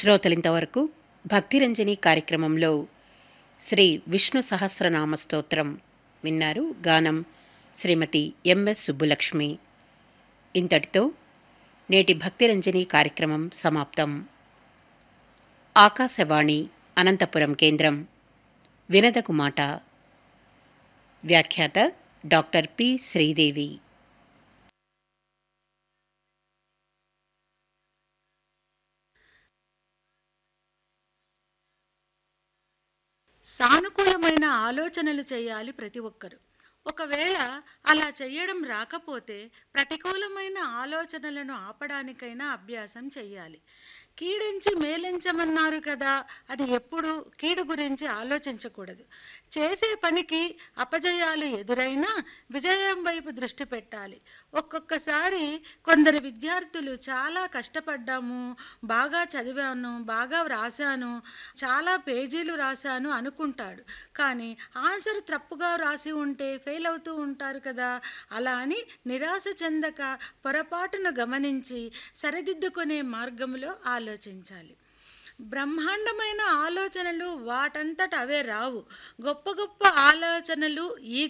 శ్రోతలింతవరకు భక్తిరంజని కార్యక్రమంలో శ్రీ విష్ణు సహస్రనామ స్తోత్రం విన్నారు గానం శ్రీమతి ఎంఎస్ సుబ్బులక్ష్మి ఇంతటితో నేటి భక్తిరంజని కార్యక్రమం సమాప్తం ఆకాశవాణి అనంతపురం కేంద్రం వినదగు మాట వ్యాఖ్యాత డాక్టర్ పి శ్రీదేవి సానుకూలమైన ఆలోచనలు చేయాలి ప్రతి ఒక్కరు ఒకవేళ అలా చేయడం రాకపోతే ప్రతికూలమైన ఆలోచనలను ఆపడానికైనా అభ్యాసం చేయాలి కీడించి మేలించమన్నారు కదా అని ఎప్పుడు కీడు గురించి ఆలోచించకూడదు చేసే పనికి అపజయాలు ఎదురైనా విజయం వైపు దృష్టి పెట్టాలి ఒక్కొక్కసారి కొందరు విద్యార్థులు చాలా కష్టపడ్డాము బాగా చదివాను బాగా వ్రాసాను చాలా పేజీలు రాశాను అనుకుంటాడు కానీ ఆన్సర్ తప్పుగా రాసి ఉంటే ఫెయిల్ అవుతూ ఉంటారు కదా అలా అని నిరాశ చెందక పొరపాటును గమనించి సరిదిద్దుకునే మార్గంలో ఆలోచించాలి బ్రహ్మాండమైన ఆలోచనలు వాటంతట అవే రావు గొప్ప గొప్ప ఆలోచనలు ఈ